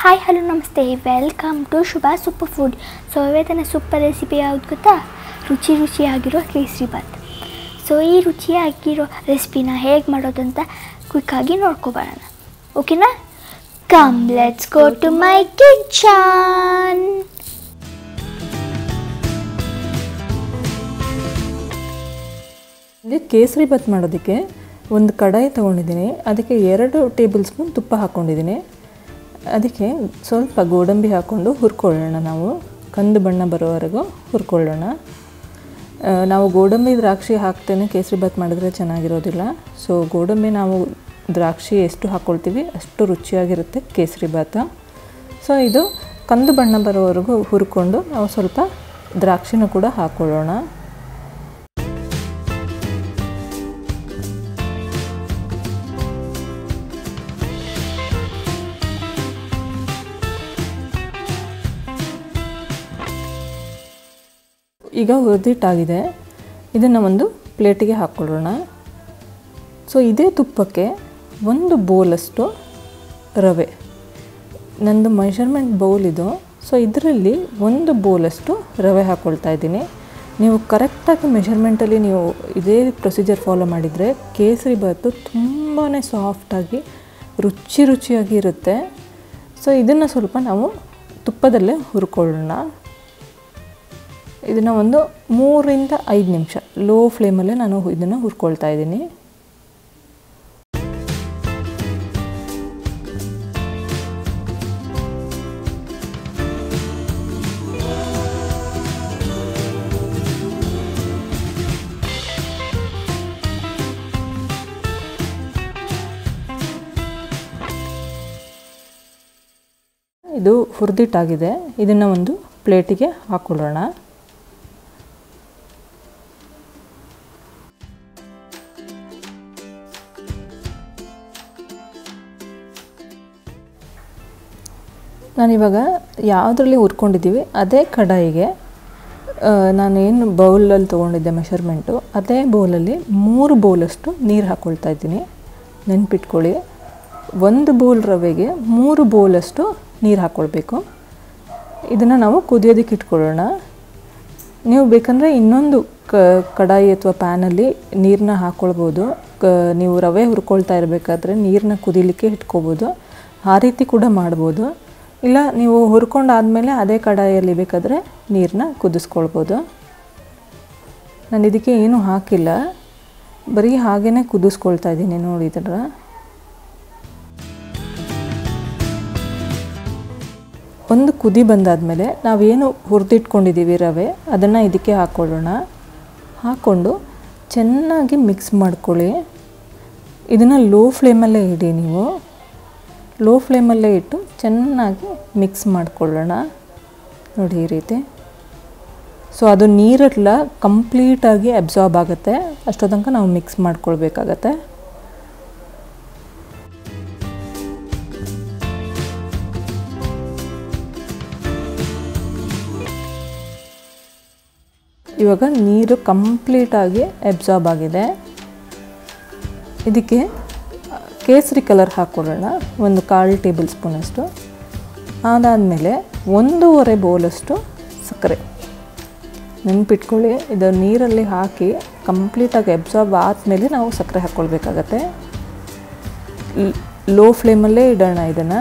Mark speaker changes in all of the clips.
Speaker 1: hi hello ನಮಸ್ತೆ welcome to Shubha super food so ಇವತ್ತಿನ super recipe ಯಾವ್ದು ಗೊತ್ತಾ ರುಚಿ ರುಚಿಯಾಗಿರೋ ಕೇಸರಿ ಬಾತ್ ಸೊ ಈ ರುಚಿಯಾಗಿರೋ ರೆಸಿಪಿನ ಹೇಗೆ ಮಾಡೋದು ಅಂತ ಕ್ವಿಕ್ಕಾಗಿ ನೋಡ್ಕೊಬರೋಣ ಓಕೆನಾ come let's go to my kitchen
Speaker 2: ಇಲ್ಲಿ ಕೇಸರಿ ಬಾತ್ ಮಾಡೋದಕ್ಕೆ ಒಂದು ಕಡಾಯಿ ತೊಗೊಂಡಿದ್ದೀನಿ ಅದಕ್ಕೆ ಎರಡು ಟೇಬಲ್ ಸ್ಪೂನ್ ತುಪ್ಪ ಹಾಕ್ಕೊಂಡಿದ್ದೀನಿ ಅದಕ್ಕೆ ಸ್ವಲ್ಪ ಗೋಡಂಬಿ ಹಾಕ್ಕೊಂಡು ಹುರ್ಕೊಳ್ಳೋಣ ನಾವು ಕಂದು ಬಣ್ಣ ಬರೋವರೆಗೂ ಹುರ್ಕೊಳ್ಳೋಣ ಆ, ನಾವು ಗೋಡಂಬಿ ದ್ರಾಕ್ಷಿ ಹಾಕ್ತೇನೆ ಕೇಸರಿ ಬಾತ್ ಮಾಡಿದ್ರೆ ಚೆನ್ನಾಗಿರೋದಿಲ್ಲ ಸೊ ಗೋಡಂಬಿ ನಾವು ದ್ರಾಕ್ಷಿ ಎಷ್ಟು ಹಾಕ್ಕೊಳ್ತೀವಿ ಅಷ್ಟು ರುಚಿಯಾಗಿರುತ್ತೆ ಕೇಸರಿ ಬಾತ ಸೊ ಇದು ಕಂದು ಬಣ್ಣ ಬರೋವರೆಗೂ ಹುರ್ಕೊಂಡು ನಾವು ಸ್ವಲ್ಪ ದ್ರಾಕ್ಷಿನೂ ಕೂಡ ಹಾಕ್ಕೊಳ್ಳೋಣ ಈಗ ಹುರಿದಿಟ್ಟಾಗಿದೆ ಇದನ್ನು ಒಂದು ಪ್ಲೇಟಿಗೆ ಹಾಕ್ಕೊಳ್ಳೋಣ ಸೊ ಇದೇ ತುಪ್ಪಕ್ಕೆ ಒಂದು ಬೌಲಷ್ಟು ರವೆ ನಂದು ಮೆಷರ್ಮೆಂಟ್ ಬೌಲ್ ಇದು ಸೊ ಇದರಲ್ಲಿ ಒಂದು ಬೌಲಷ್ಟು ರವೆ ಹಾಕ್ಕೊಳ್ತಾ ಇದ್ದೀನಿ ನೀವು ಕರೆಕ್ಟಾಗಿ ಮೆಷರ್ಮೆಂಟಲ್ಲಿ ನೀವು ಇದೇ ಪ್ರೊಸೀಜರ್ ಫಾಲೋ ಮಾಡಿದರೆ ಕೇಸರಿ ಬಾತು ತುಂಬಾ ಸಾಫ್ಟಾಗಿ ರುಚಿ ರುಚಿಯಾಗಿ ಇರುತ್ತೆ ಸೊ ಇದನ್ನು ಸ್ವಲ್ಪ ನಾವು ತುಪ್ಪದಲ್ಲೇ ಹುರ್ಕೊಳ್ಳೋಣ ಇದನ್ನು ಒಂದು ಮೂರಿಂದ ಐದು ನಿಮಿಷ ಲೋ ಫ್ಲೇಮಲ್ಲೇ ನಾನು ಇದನ್ನು ಹುರ್ಕೊಳ್ತಾ ಇದ್ದೀನಿ ಇದು ಹುರಿದಿಟ್ಟಾಗಿದೆ ಇದನ್ನು ಒಂದು ಪ್ಲೇಟಿಗೆ ಹಾಕ್ಕೊಳ್ಳೋಣ ನಾನಿವಾಗ ಯಾವುದರಲ್ಲಿ ಹುರ್ಕೊಂಡಿದ್ದೀವಿ ಅದೇ ಕಡಾಯಿಗೆ ಆ, ನಾನೇನು ಬೌಲಲ್ಲಿ ತೊಗೊಂಡಿದ್ದೆ ಮೆಷರ್ಮೆಂಟು ಅದೇ ಬೌಲಲ್ಲಿ ಮೂರು ಬೌಲಷ್ಟು ನೀರು ಹಾಕ್ಕೊಳ್ತಾ ಇದ್ದೀನಿ ನೆನ್ಪಿಟ್ಕೊಳ್ಳಿ ಒಂದು ಬೌಲ್ ರವೆಗೆ ಮೂರು ಬೌಲಷ್ಟು ನೀರು ಹಾಕ್ಕೊಳ್ಬೇಕು ಇದನ್ನು ನಾವು ಕುದಿಯೋದಕ್ಕೆ ಇಟ್ಕೊಳ್ಳೋಣ ನೀವು ಬೇಕಂದರೆ ಇನ್ನೊಂದು ಕ ಕಡಾಯಿ ಅಥವಾ ಪ್ಯಾನಲ್ಲಿ ನೀರನ್ನ ಹಾಕ್ಕೊಳ್ಬೋದು ಕ ನೀವು ರವೆ ಹುರ್ಕೊಳ್ತಾ ಇರಬೇಕಾದ್ರೆ ನೀರನ್ನ ಕುದಿಲಿಕ್ಕೆ ಇಟ್ಕೋಬೋದು ಆ ರೀತಿ ಕೂಡ ಮಾಡ್ಬೋದು ಇಲ್ಲ ನೀವು ಹುರ್ಕೊಂಡಾದಮೇಲೆ ಅದೇ ಕಡಾಯಿಯಲ್ಲಿ ಬೇಕಾದರೆ ನೀರನ್ನ ಕುದಿಸ್ಕೊಳ್ಬೋದು ನಾನು ಇದಕ್ಕೆ ಏನೂ ಹಾಕಿಲ್ಲ ಬರೀ ಹಾಗೇ ಕುದಿಸ್ಕೊಳ್ತಾ ಇದ್ದೀನಿ ನೋಡಿ ಇದರ ಒಂದು ಕುದಿ ಬಂದಾದಮೇಲೆ ನಾವೇನು ಹುರಿದಿಟ್ಕೊಂಡಿದ್ದೀವಿ ರವೆ ಅದನ್ನು ಇದಕ್ಕೆ ಹಾಕ್ಕೊಳ್ಳೋಣ ಹಾಕ್ಕೊಂಡು ಚೆನ್ನಾಗಿ ಮಿಕ್ಸ್ ಮಾಡ್ಕೊಳ್ಳಿ ಇದನ್ನು ಲೋ ಫ್ಲೇಮಲ್ಲೇ ಇಡಿ ನೀವು ಲೋ ಫ್ಲೇಮಲ್ಲೇ ಇಟ್ಟು ಚೆನ್ನಾಗಿ ಮಿಕ್ಸ್ ಮಾಡ್ಕೊಳ್ಳೋಣ ನೋಡಿ ಈ ರೀತಿ ಸೊ ಅದು ನೀರೆಲ್ಲ ಕಂಪ್ಲೀಟಾಗಿ ಅಬ್ಸಾರ್ಬ್ ಆಗುತ್ತೆ ಅಷ್ಟೋ ತನಕ ನಾವು ಮಿಕ್ಸ್ ಮಾಡ್ಕೊಳ್ಬೇಕಾಗತ್ತೆ ಇವಾಗ ನೀರು ಕಂಪ್ಲೀಟಾಗಿ ಅಬ್ಸಾರ್ಬ್ ಆಗಿದೆ ಇದಕ್ಕೆ ಕೇಸರಿ ಕಲರ್ ಹಾಕ್ಕೊಳ್ಳೋಣ ಒಂದು ಕಾಲು ಟೇಬಲ್ ಸ್ಪೂನಷ್ಟು ಅದಾದಮೇಲೆ ಒಂದೂವರೆ ಬೌಲಷ್ಟು ಸಕ್ಕರೆ ನೆನ್ಪಿಟ್ಕೊಳ್ಳಿ ಇದು ನೀರಲ್ಲಿ ಹಾಕಿ ಕಂಪ್ಲೀಟಾಗಿ ಅಬ್ಸಾರ್ಬ್ ಆದಮೇಲೆ ನಾವು ಸಕ್ಕರೆ ಹಾಕ್ಕೊಳ್ಬೇಕಾಗತ್ತೆ ಲೋ ಫ್ಲೇಮಲ್ಲೇ ಇಡೋಣ ಇದನ್ನು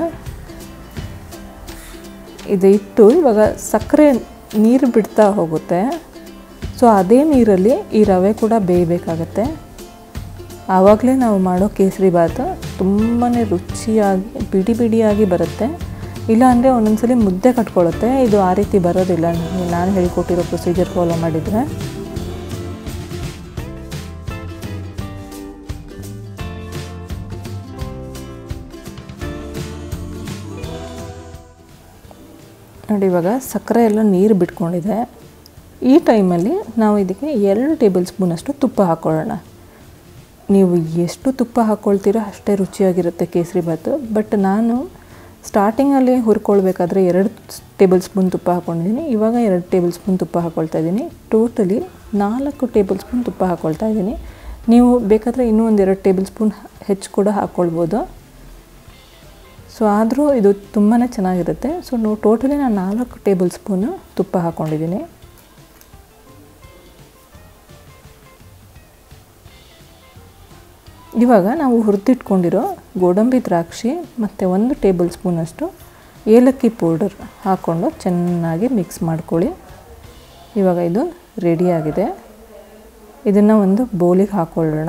Speaker 2: ಇದು ಇಟ್ಟು ಇವಾಗ ಸಕ್ಕರೆ ನೀರು ಬಿಡ್ತಾ ಹೋಗುತ್ತೆ ಸೊ ಅದೇ ನೀರಲ್ಲಿ ಈ ರವೆ ಕೂಡ ಬೇಯಬೇಕಾಗತ್ತೆ ಆವಾಗಲೇ ನಾವು ಮಾಡೋ ಕೇಸರಿ ಬಾತ್ ತುಂಬಾ ರುಚಿಯಾಗಿ ಬಿಡಿ ಬಿಡಿಯಾಗಿ ಬರುತ್ತೆ ಇಲ್ಲಾಂದರೆ ಒಂದೊಂದ್ಸಲಿ ಮುದ್ದೆ ಕಟ್ಕೊಳ್ಳುತ್ತೆ ಇದು ಆ ರೀತಿ ಬರೋದಿಲ್ಲ ನಾನು ಹೇಳ್ಕೊಟ್ಟಿರೋ ಪ್ರೊಸೀಜರ್ ಫಾಲೋ ಮಾಡಿದರೆ ನೋಡಿ ಇವಾಗ ಸಕ್ಕರೆ ಎಲ್ಲ ನೀರು ಬಿಟ್ಕೊಂಡಿದೆ ಈ ಟೈಮಲ್ಲಿ ನಾವು ಇದಕ್ಕೆ ಎರಡು ಟೇಬಲ್ ಸ್ಪೂನಷ್ಟು ತುಪ್ಪ ಹಾಕ್ಕೊಳ್ಳೋಣ ನೀವು ಎಷ್ಟು ತುಪ್ಪ ಹಾಕ್ಕೊಳ್ತೀರೋ ಅಷ್ಟೇ ರುಚಿಯಾಗಿರುತ್ತೆ ಕೇಸರಿ ಬಾತು ಬಟ್ ನಾನು ಸ್ಟಾರ್ಟಿಂಗಲ್ಲಿ ಹುರ್ಕೊಳ್ಬೇಕಾದ್ರೆ ಎರಡು ಟೇಬಲ್ ಸ್ಪೂನ್ ತುಪ್ಪ ಹಾಕ್ಕೊಂಡಿದ್ದೀನಿ ಇವಾಗ ಎರಡು ಟೇಬಲ್ ಸ್ಪೂನ್ ತುಪ್ಪ ಹಾಕ್ಕೊಳ್ತಾ ಇದ್ದೀನಿ ಟೋಟಲಿ ನಾಲ್ಕು ಟೇಬಲ್ ಸ್ಪೂನ್ ತುಪ್ಪ ಹಾಕ್ಕೊಳ್ತಾ ಇದ್ದೀನಿ ನೀವು ಬೇಕಾದರೆ ಇನ್ನೂ ಒಂದು ಎರಡು ಟೇಬಲ್ ಸ್ಪೂನ್ ಹೆಚ್ಚು ಕೂಡ ಹಾಕ್ಕೊಳ್ಬೋದು ಸೊ ಆದರೂ ಇದು ತುಂಬಾ ಚೆನ್ನಾಗಿರುತ್ತೆ ಸೊ ನೋ ಟೋಟಲಿ ನಾನು ನಾಲ್ಕು ಟೇಬಲ್ ಸ್ಪೂನು ತುಪ್ಪ ಹಾಕ್ಕೊಂಡಿದ್ದೀನಿ ಇವಾಗ ನಾವು ಹುರಿದಿಟ್ಕೊಂಡಿರೋ ಗೋಡಂಬಿ ದ್ರಾಕ್ಷಿ ಮತ್ತು ಒಂದು ಟೇಬಲ್ ಸ್ಪೂನಷ್ಟು ಏಲಕ್ಕಿ ಪೌಡರ್ ಹಾಕ್ಕೊಂಡು ಚೆನ್ನಾಗಿ ಮಿಕ್ಸ್ ಮಾಡ್ಕೊಳ್ಳಿ ಇವಾಗ ಇದು ರೆಡಿಯಾಗಿದೆ ಇದನ್ನು ಒಂದು ಬೌಲಿಗೆ ಹಾಕ್ಕೊಳ್ಳೋಣ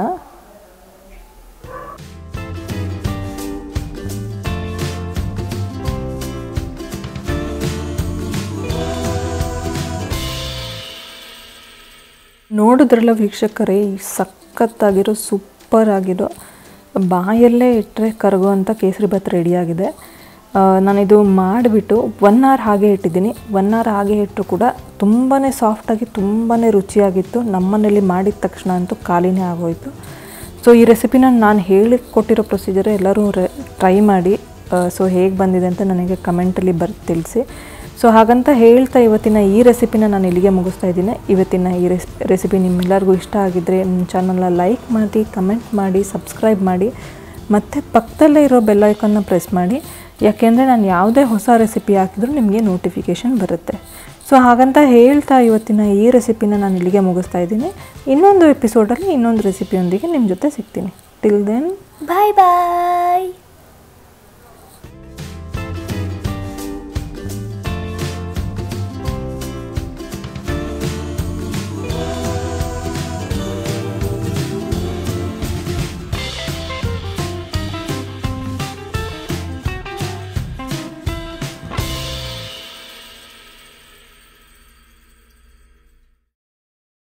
Speaker 2: ನೋಡಿದ್ರಲ್ಲ ವೀಕ್ಷಕರೇ ಈ ಸಖತ್ತಾಗಿರೋ ಸೂಪರ್ ಆಗಿರೋ ಬಾಯಲ್ಲೇ ಇಟ್ಟರೆ ಕರಗೋ ಅಂಥ ಕೇಸರಿ ಭಾತ್ ರೆಡಿಯಾಗಿದೆ ನಾನಿದು ಮಾಡಿಬಿಟ್ಟು ಒನ್ ಅವರ್ ಹಾಗೆ ಇಟ್ಟಿದ್ದೀನಿ ಒನ್ ಅವರ್ ಹಾಗೆ ಇಟ್ಟರು ಕೂಡ ತುಂಬಾ ಸಾಫ್ಟಾಗಿ ತುಂಬಾ ರುಚಿಯಾಗಿತ್ತು ನಮ್ಮನೇಲಿ ಮಾಡಿದ ತಕ್ಷಣ ಅಂತೂ ಖಾಲಿನೇ ಆಗೋಯಿತು ಸೊ ಈ ರೆಸಿಪಿನ ನಾನು ಹೇಳಿ ಕೊಟ್ಟಿರೋ ಪ್ರೊಸೀಜರ್ ಎಲ್ಲರೂ ರೆ ಟ್ರೈ ಮಾಡಿ ಸೊ ಹೇಗೆ ಬಂದಿದೆ ಅಂತ ನನಗೆ ಕಮೆಂಟಲ್ಲಿ ಬರ್ ತಿಳಿಸಿ ಸೊ ಹಾಗಂತ ಹೇಳ್ತಾ ಇವತ್ತಿನ ಈ ರೆಸಿಪಿನ ನಾನು ಇಲ್ಲಿಗೆ ಮುಗಿಸ್ತಾ ಇದ್ದೀನಿ ಇವತ್ತಿನ ಈ ರೆಸ್ ರೆಸಿಪಿ ನಿಮ್ಮೆಲ್ಲರಿಗೂ ಇಷ್ಟ ಆಗಿದ್ದರೆ ನನ್ನ ಚಾನಲ್ನ ಲೈಕ್ ಮಾಡಿ ಕಮೆಂಟ್ ಮಾಡಿ ಸಬ್ಸ್ಕ್ರೈಬ್ ಮಾಡಿ ಮತ್ತು ಪಕ್ಕದಲ್ಲೇ ಇರೋ ಬೆಲ್ ಐಕನ್ನ ಪ್ರೆಸ್ ಮಾಡಿ ಯಾಕೆಂದರೆ ನಾನು ಯಾವುದೇ ಹೊಸ ರೆಸಿಪಿ ಹಾಕಿದ್ರೂ ನಿಮಗೆ ನೋಟಿಫಿಕೇಷನ್ ಬರುತ್ತೆ ಸೊ ಹಾಗಂತ ಹೇಳ್ತಾ ಇವತ್ತಿನ ಈ ರೆಸಿಪಿನ ನಾನು ಇಲ್ಲಿಗೆ ಮುಗಿಸ್ತಾ ಇದ್ದೀನಿ ಇನ್ನೊಂದು ಎಪಿಸೋಡಲ್ಲಿ ಇನ್ನೊಂದು ರೆಸಿಪಿಯೊಂದಿಗೆ ನಿಮ್ಮ ಜೊತೆ ಸಿಗ್ತೀನಿ ಟಿಲ್ ದೆನ್
Speaker 1: ಬಾಯ್ ಬಾಯ್